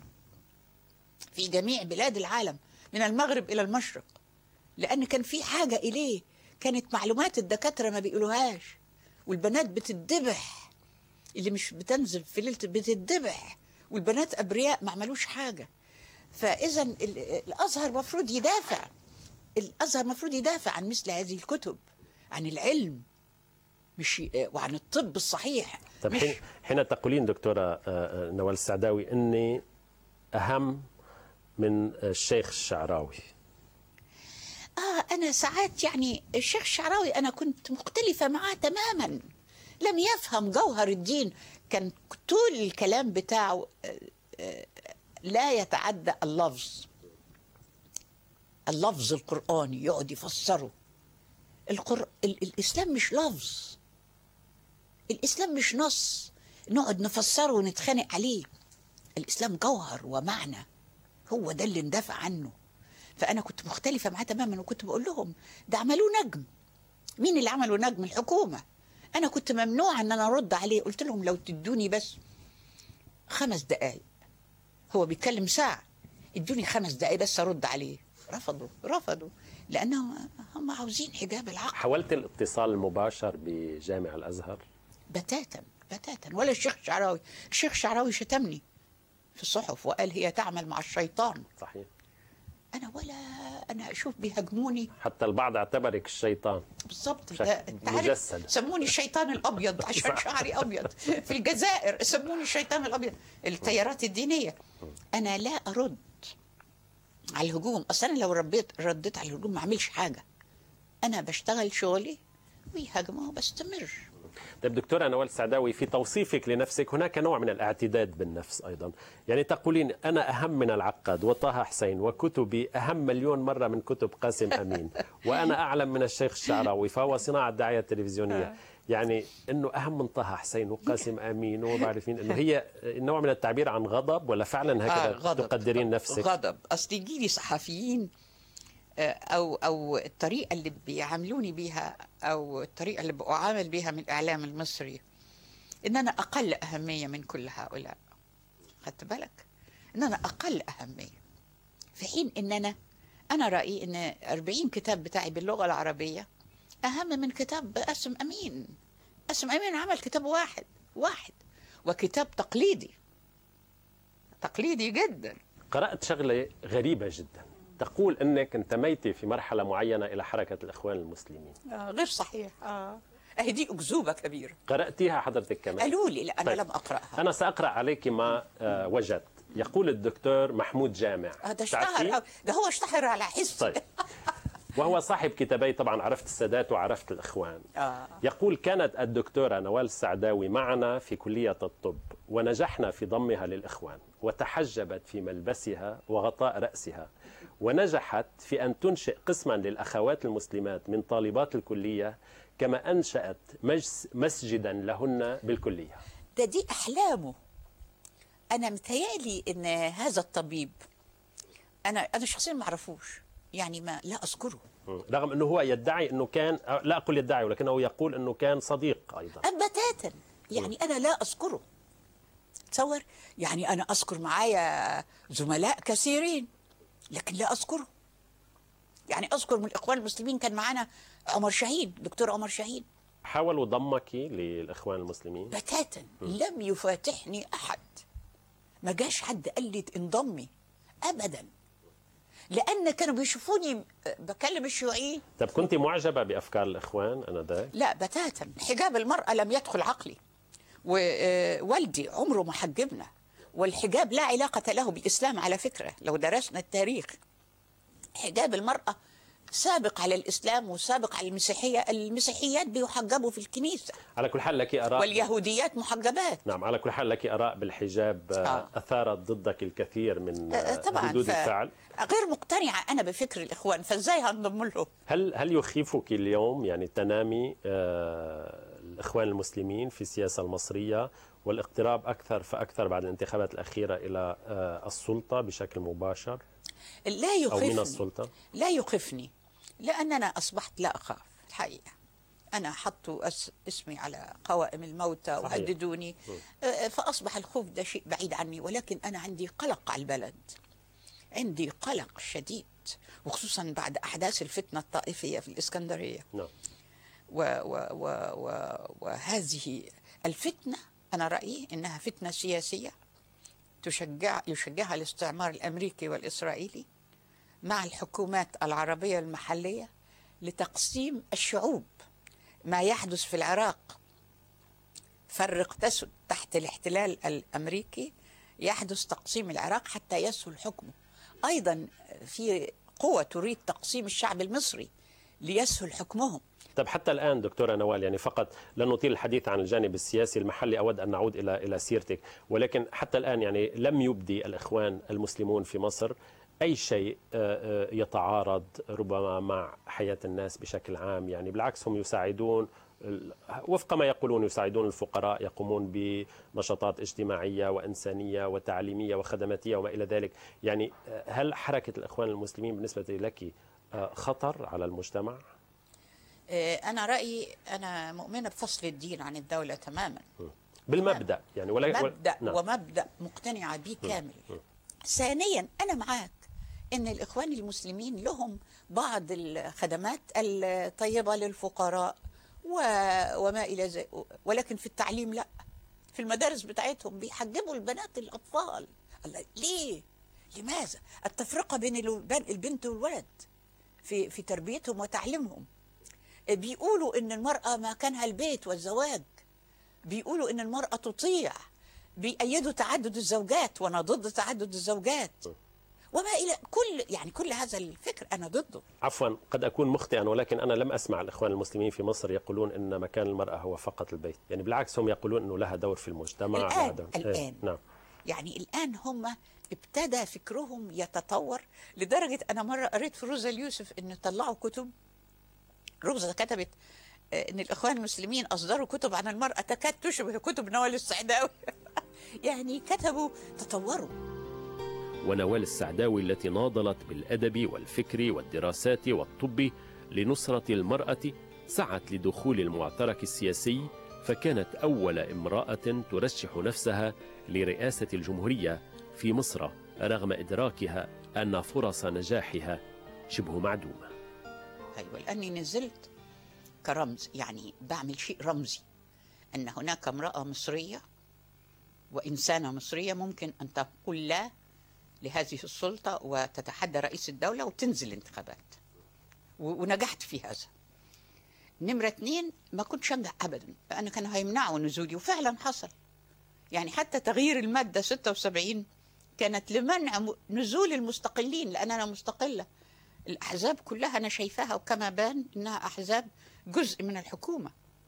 في جميع بلاد العالم من المغرب إلى المشرق لأن كان في حاجة إليه كانت معلومات الدكاترة ما بيقولوهاش والبنات بتدبح اللي مش بتنزل في ليلة بتدبح والبنات أبرياء ما عملوش حاجة فإذا ال- الأزهر مفروض يدافع الأزهر مفروض يدافع عن مثل هذه الكتب عن العلم مش ي- وعن الطب الصحيح طيب مش حين, حين تقولين دكتورة آه، آه، نوال السعداوي أني أهم من الشيخ الشعراوي آه أنا ساعات يعني الشيخ الشعراوي أنا كنت مختلفة معاه تماما لم يفهم جوهر الدين كان طول الكلام بتاعه آه، آه، لا يتعدى اللفظ اللفظ القرآني يقعد يفسره القر... ال... الإسلام مش لفظ الإسلام مش نص نقعد نفسره ونتخانق عليه الإسلام جوهر ومعنى هو ده اللي ندافع عنه فأنا كنت مختلفة معاه تماما وكنت بقول لهم ده عملوه نجم مين اللي عملوا نجم الحكومة أنا كنت ممنوعة أن أنا أرد عليه قلت لهم لو تدوني بس خمس دقايق هو بيتكلم ساعة ادوني خمس دقايق بس أرد عليه رفضوا رفضوا لأنهم هم عاوزين حجاب العقل حاولت الاتصال المباشر بجامع الأزهر بتاتا بتاتا ولا الشيخ الشعراوي الشيخ الشعراوي شتمني في الصحف وقال هي تعمل مع الشيطان صحيح أنا ولا أنا أشوف بيهاجموني حتى البعض اعتبرك الشيطان بالظبط بشكل ده- أنت عارف مجسد. سموني الشيطان الابيض عشان شعري ابيض في الجزائر سموني الشيطان الابيض التيارات الدينيه انا لا ارد على الهجوم اصلا أنا لو ربيت رديت على الهجوم ما اعملش حاجه انا بشتغل شغلي ويهاجموا وبستمر طيب دكتورة نوال السعداوي في توصيفك لنفسك هناك نوع من الاعتداد بالنفس أيضا يعني تقولين أنا أهم من العقاد وطه حسين وكتبي أهم مليون مرة من كتب قاسم أمين وأنا أعلم من الشيخ الشعراوي فهو صناعة دعاية تلفزيونية يعني أنه أهم من طه حسين وقاسم أمين وما بعرف مين أنه هي نوع من التعبير عن غضب ولا فعلا هكذا تقدرين نفسك غضب اصل يجي لي صحفيين آه، او او الطريقه اللي بيعاملوني بيها او الطريقه اللي بعامل بيها من الاعلام المصري ان انا اقل اهميه من كل هؤلاء خدت بالك ان انا اقل اهميه في حين ان انا انا رايي ان 40 كتاب بتاعي باللغه العربيه اهم من كتاب قاسم امين قاسم امين عمل كتاب واحد واحد وكتاب تقليدي تقليدي جدا قرأت شغلة غريبة جدا تقول أنك انتميتي في مرحلة معينة إلى حركة الإخوان المسلمين آه غير صحيح اه اهي دي اكذوبه كبيره قرأتيها حضرتك كمان قالوا لي لا انا طيب. لم اقراها أنا سأقرأ عليك ما آه، وجدت يقول الدكتور محمود جامع آه ده تعرفيه؟ اشتهر آه، ده هو اشتهر على حس طيب وهو صاحب كتابي طبعا عرفت السادات وعرفت الإخوان آه. يقول كانت الدكتورة نوال السعداوي معنا في كلية الطب ونجحنا في ضمها للإخوان وتحجبت في ملبسها وغطاء رأسها ونجحت في أن تنشئ قسما للأخوات المسلمات من طالبات الكلية كما أنشأت مجس مسجدا لهن بالكلية ده دي احلامه انا متهيألي ان هذا الطبيب انا انا شخصيا ما اعرفوش يعني ما لا اذكره رغم أنه هو يدعي أنه كان لا أقول يدعي ولكنه يقول أنه كان صديق أيضا أم بتاتا يعني انا لا اذكره تصور يعني انا اذكر معايا زملاء كثيرين لكن لا اذكره يعني اذكر من الاخوان المسلمين كان معانا عمر شاهين دكتور عمر شاهين حاولوا ضمك للإخوان المسلمين بتاتا لم يفاتحني احد ما جاش حد قال لي انضمي ابدا لان كانوا بيشوفوني بكلم الشيوعيين طب كنت معجبة بأفكار الإخوان أنذاك لا بتاتا حجاب المرأة لم يدخل عقلي ووالدي عمره ما حجبنا والحجاب لا علاقة له بالإسلام على فكرة لو درسنا التاريخ حجاب المرأة سابق على الإسلام وسابق على المسيحية المسيحيات بيحجبوا في الكنيسة على كل حال لك آراء واليهوديات محجبات نعم على كل حال لك آراء بالحجاب آه، آه. أثارت ضدك الكثير من آه، آه، طبعا ردود ف- الفعل غير مقتنعة أنا بفكر الإخوان فإزاي هنضم له هل هل يخيفك اليوم يعني تنامي آه، الإخوان المسلمين في السياسة المصرية والاقتراب أكثر فأكثر بعد الانتخابات الأخيرة إلى آه، السلطة بشكل مباشر لا أو من يخفني السلطة لا يخفني لأن أنا أصبحت لا أخاف الحقيقة أنا حطوا أس اسمي على قوائم الموتى صحيح. وهددوني آه، فأصبح الخوف ده شيء بعيد عني ولكن أنا عندي قلق على البلد عندي قلق شديد وخصوصا بعد أحداث الفتنة الطائفية في الإسكندرية نعم و و و و وهذه الفتنة أنا رأيي أنها فتنة سياسية تشجع يشجعها الاستعمار الأمريكي والإسرائيلي مع الحكومات العربية المحلية لتقسيم الشعوب ما يحدث في العراق فرق تسد تحت الاحتلال الأمريكي يحدث تقسيم العراق حتى يسهل حكمه أيضا في قوة تريد تقسيم الشعب المصري ليسهل حكمهم طب حتى الآن دكتورة نوال يعني فقط لا نطيل الحديث عن الجانب السياسي المحلي أود أن نعود إلى إلى سيرتك ولكن حتى الآن يعني لم يبدي الإخوان المسلمون في مصر أي شيء آه، آه، يتعارض ربما مع حياة الناس بشكل عام يعني بالعكس هم يساعدون ال- وفق ما يقولون يساعدون الفقراء يقومون بنشاطات اجتماعية وإنسانية وتعليمية وخدماتية وما إلى ذلك يعني آه، هل حركة الإخوان المسلمين بالنسبة لك آه، خطر على المجتمع؟ آه، أنا رأيي أنا مؤمنة بفصل الدين عن الدولة تماما بالمبدا يعني ولا مبدأ نعم. ومبدأ مقتنعة به كامل ثانيا أنا معاك أن الإخوان المسلمين لهم بعض الخدمات الطيبة للفقراء و... وما إلى ذلك ولكن في التعليم لا في المدارس بتاعتهم بيحجبوا البنات الأطفال الله ليه؟ لماذا؟ التفرقة بين الب- البنت والولد في في تربيتهم وتعليمهم بيقولوا ان المرأة مكانها البيت والزواج بيقولوا ان المرأة تطيع بيأيدوا تعدد الزوجات وانا ضد تعدد الزوجات وما الى كل يعني كل هذا الفكر انا ضده عفوا قد اكون مخطئا ولكن انا لم اسمع الاخوان المسلمين في مصر يقولون ان مكان المراه هو فقط البيت يعني بالعكس هم يقولون انه لها دور في المجتمع الآن- لها دور. الآن. إيه، نعم يعني الان هم ابتدى فكرهم يتطور لدرجه انا مره قريت في روزا اليوسف ان طلعوا كتب روزا كتبت آه، ان الاخوان المسلمين اصدروا كتب عن المراه تكاد تشبه كتب نوال السعداوي يعني كتبوا تطوروا ونوال السعداوي التي ناضلت بالادب والفكر والدراسات والطب لنصره المراه سعت لدخول المعترك السياسي فكانت أول امرأة ترشح نفسها لرئاسة الجمهورية في مصر رغم إدراكها أن فرص نجاحها شبه معدومة أيوة لأني نزلت كرمز يعني بعمل شيء رمزي أن هناك امرأة مصرية وإنسانة مصرية ممكن أن تقول لا لهذه السلطة وتتحدى رئيس الدولة وتنزل الانتخابات و- ونجحت في هذا نمرة اتنين ما كنتش أنجح أبدا لأن كانوا هيمنعوا نزولي وفعلا حصل يعني حتى تغيير المادة 76 كانت لمنع م- نزول المستقلين لأن أنا مستقلة الأحزاب كلها أنا شايفاها وكما بان إنها أحزاب جزء من الحكومة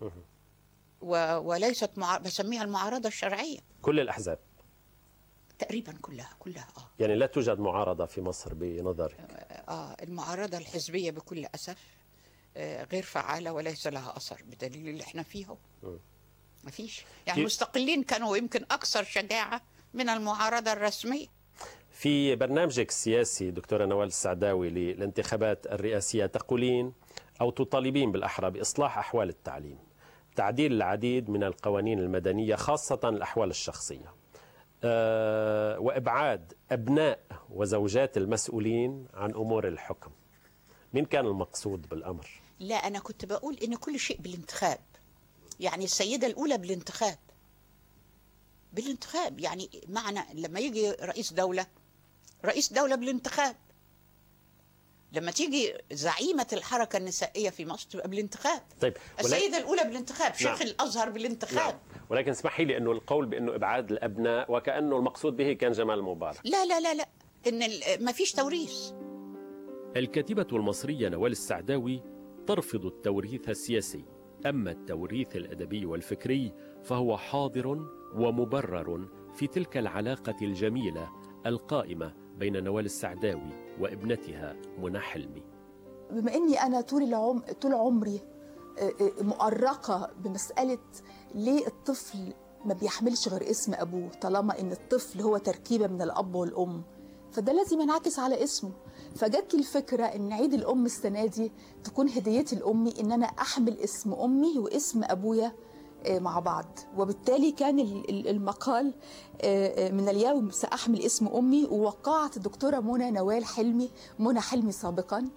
و... وليست مع... بسميها المعارضة الشرعية كل الأحزاب تقريبا كلها كلها آه. يعني لا توجد معارضة في مصر بنظرك آه المعارضة الحزبية بكل أسف آه غير فعالة وليس لها أثر بدليل اللي احنا فيه ما فيش يعني كيف- المستقلين كانوا يمكن أكثر شجاعة من المعارضة الرسمية في برنامجك السياسي دكتورة نوال السعداوي للانتخابات الرئاسية تقولين أو تطالبين بالأحرى بإصلاح أحوال التعليم تعديل العديد من القوانين المدنية خاصة الأحوال الشخصية أه وإبعاد أبناء وزوجات المسؤولين عن أمور الحكم مين كان المقصود بالأمر؟ لا أنا كنت بقول إن كل شيء بالانتخاب يعني السيدة الأولى بالانتخاب بالانتخاب يعني معنى لما يجي رئيس دولة رئيس دولة بالانتخاب لما تيجي زعيمة الحركة النسائية في مصر تبقى بالانتخاب طيب ولكن- السيدة الأولى بالانتخاب شيخ نعم. الأزهر بالانتخاب نعم. ولكن اسمحي لي أنه القول بأنه إبعاد الأبناء وكأنه المقصود به كان جمال مبارك لا لا لا لا إن ال- ما فيش توريث الكاتبة المصرية نوال السعداوي ترفض التوريث السياسي أما التوريث الأدبي والفكري فهو حاضر ومبرر في تلك العلاقة الجميلة القائمة بين نوال السعداوي وابنتها منى حلمي بما اني انا طول العم... طول عمري آه، آه، مؤرقه بمساله ليه الطفل ما بيحملش غير اسم ابوه طالما ان الطفل هو تركيبه من الاب والام فده لازم ينعكس على اسمه فجت لي الفكره ان عيد الام السنه دي تكون هديتي لامي ان انا احمل اسم امي واسم ابويا آه، مع بعض وبالتالي كان ال- ال- المقال آه، آه، من اليوم سأحمل اسم أمي ووقعت الدكتورة منى نوال حلمي منى حلمي سابقا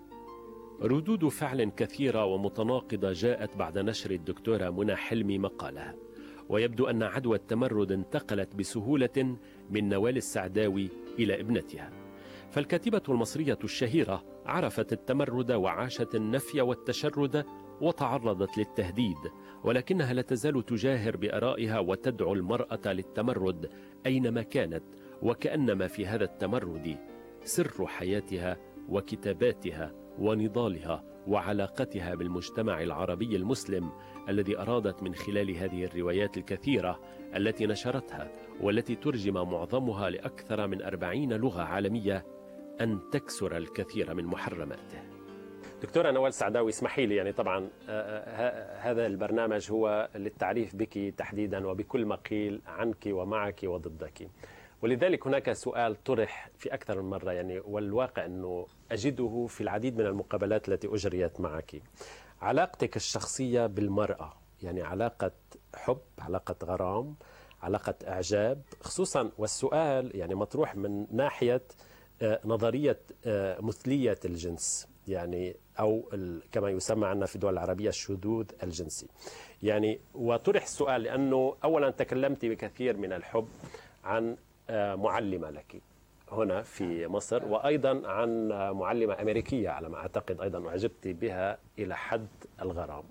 ردود فعل كثيرة ومتناقضة جاءت بعد نشر الدكتورة منى حلمي مقالها ويبدو أن عدوى التمرد انتقلت بسهولة من نوال السعداوي إلى ابنتها فالكاتبة المصرية الشهيرة عرفت التمرد وعاشت النفي والتشرد وتعرضت للتهديد ولكنها لا تزال تجاهر بآرائها وتدعو المرأة للتمرد أينما كانت وكأنما في هذا التمرد سر حياتها وكتاباتها ونضالها وعلاقتها بالمجتمع العربي المسلم الذي أرادت من خلال هذه الروايات الكثيرة التي نشرتها والتي ترجم معظمها لأكثر من أربعين لغة عالمية أن تكسر الكثير من محرماته دكتورة نوال سعداوي اسمحي لي يعني طبعا هذا البرنامج هو للتعريف بك تحديدا وبكل ما قيل عنك ومعك وضدك ولذلك هناك سؤال طرح في أكثر من مرة يعني والواقع أنه أجده في العديد من المقابلات التي أجريت معك علاقتك الشخصية بالمرأة يعني علاقة حب علاقة غرام علاقة إعجاب خصوصا والسؤال يعني مطروح من ناحية نظرية مثلية الجنس يعني أو كما يسمى عندنا في الدول العربية الشذوذ الجنسي يعني وطرح السؤال لأنه أولا تكلمت بكثير من الحب عن معلمة لك هنا في مصر وأيضا عن معلمة أمريكية على ما أعتقد أيضا أعجبت بها إلى حد الغرام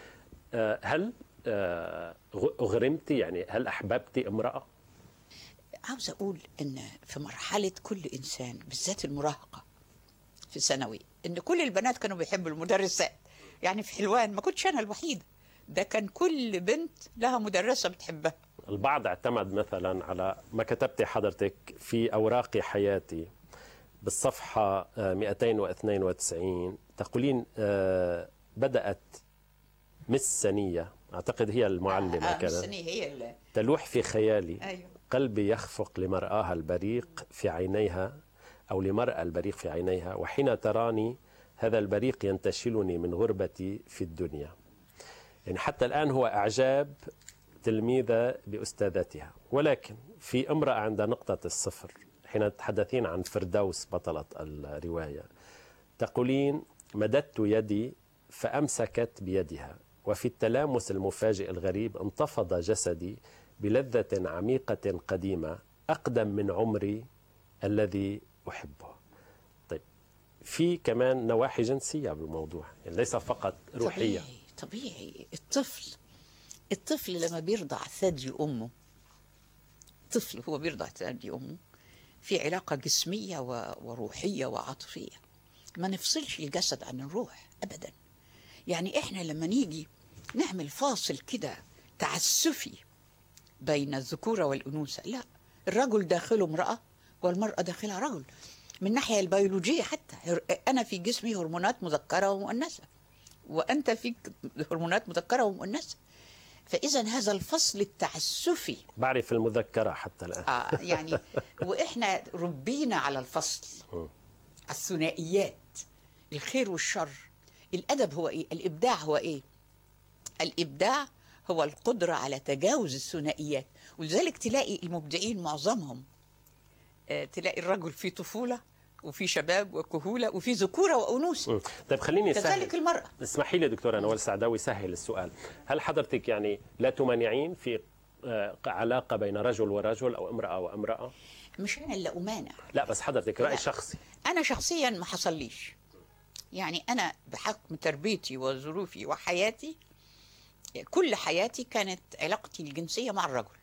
هل أغرمت يعني هل أحببت امرأة؟ عاوز أقول إن في مرحلة كل إنسان بالذات المراهقة في ثانوي إن كل البنات كانوا بيحبوا المدرسات يعني في حلوان ما كنتش أنا الوحيدة ده كان كل بنت لها مدرسة بتحبها البعض اعتمد مثلا على ما كتبت حضرتك في أوراق حياتي بالصفحة 292 تقولين بدأت مس سنية أعتقد هي المعلمة آه كانت سنية هي اللي تلوح في خيالي أيوه. قلبي يخفق لمرآها البريق في عينيها أو لمرأى البريق في عينيها وحين تراني هذا البريق ينتشلني من غربتي في الدنيا يعني حتى الآن هو إعجاب تلميذة بأستاذتها ولكن في امرأة عند نقطة الصفر حين تتحدثين عن فردوس بطلة الرواية تقولين مددت يدي فأمسكت بيدها وفي التلامس المفاجئ الغريب انتفض جسدي بلذة عميقة قديمة أقدم من عمري الذي أحبه طيب في كمان نواحي جنسية بالموضوع يعني ليس فقط روحية طبيعي طبيعي الطفل الطفل لما بيرضع ثدي امه طفل هو بيرضع ثدي امه في علاقه جسميه و- وروحيه وعاطفيه ما نفصلش الجسد عن الروح ابدا يعني احنا لما نيجي نعمل فاصل كده تعسفي بين الذكوره والانوثه لا الرجل داخله امراه والمراه داخلها رجل من الناحيه البيولوجيه حتى هر- انا في جسمي هرمونات مذكره ومؤنثه وانت فيك هرمونات مذكره ومؤنثه فاذا هذا الفصل التعسفي بعرف المذكرة حتى الآن آه يعني واحنا ربينا على الفصل الثنائيات الخير والشر الادب هو ايه الابداع هو ايه الابداع هو القدره على تجاوز الثنائيات ولذلك تلاقي المبدعين معظمهم آه، تلاقي الرجل فيه طفوله وفي شباب وكهوله وفي ذكوره وانوثه مم. طيب خليني كذلك سهل المراه اسمحي لي دكتورة نوال سعداوي سهل السؤال هل حضرتك يعني لا تمانعين في آه، علاقة بين رجل ورجل أو امرأة وامرأة مش انا اللي امانع لا بس حضرتك رأي لا. شخصي انا شخصيا ما حصليش يعني انا بحكم تربيتي وظروفي وحياتي كل حياتي كانت علاقتي الجنسيه مع الرجل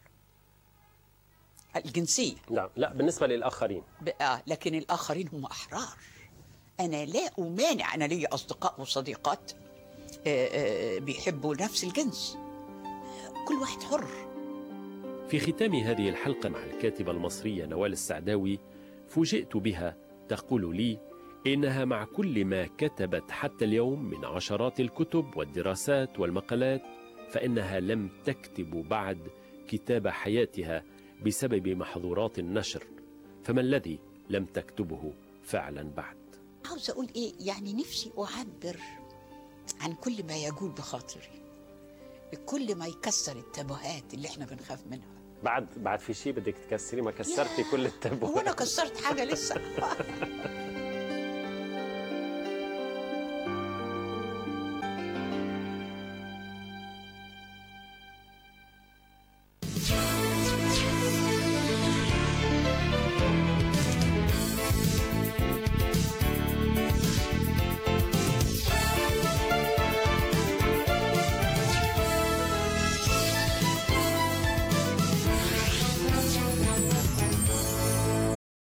الجنسيه لا لا بالنسبة للآخرين بقى لكن الاخرين هم احرار انا لا امانع انا لي اصدقاء وصديقات آه، آه، بيحبوا نفس الجنس كل واحد حر في ختام هذه الحلقة مع الكاتبة المصرية نوال السعداوي فوجئت بها تقول لي إنها مع كل ما كتبت حتى اليوم من عشرات الكتب والدراسات والمقالات فإنها لم تكتب بعد كتاب حياتها بسبب محظورات النشر فما الذي لم تكتبه فعلا بعد عاوزه اقول ايه يعني نفسي اعبر عن كل ما يجول بخاطري كل ما يكسر التابوهات اللي احنا بنخاف منها بعد بعد في شيء بدك تكسري ما كسرتي كل هو انا التابوات كسرت حاجه لسه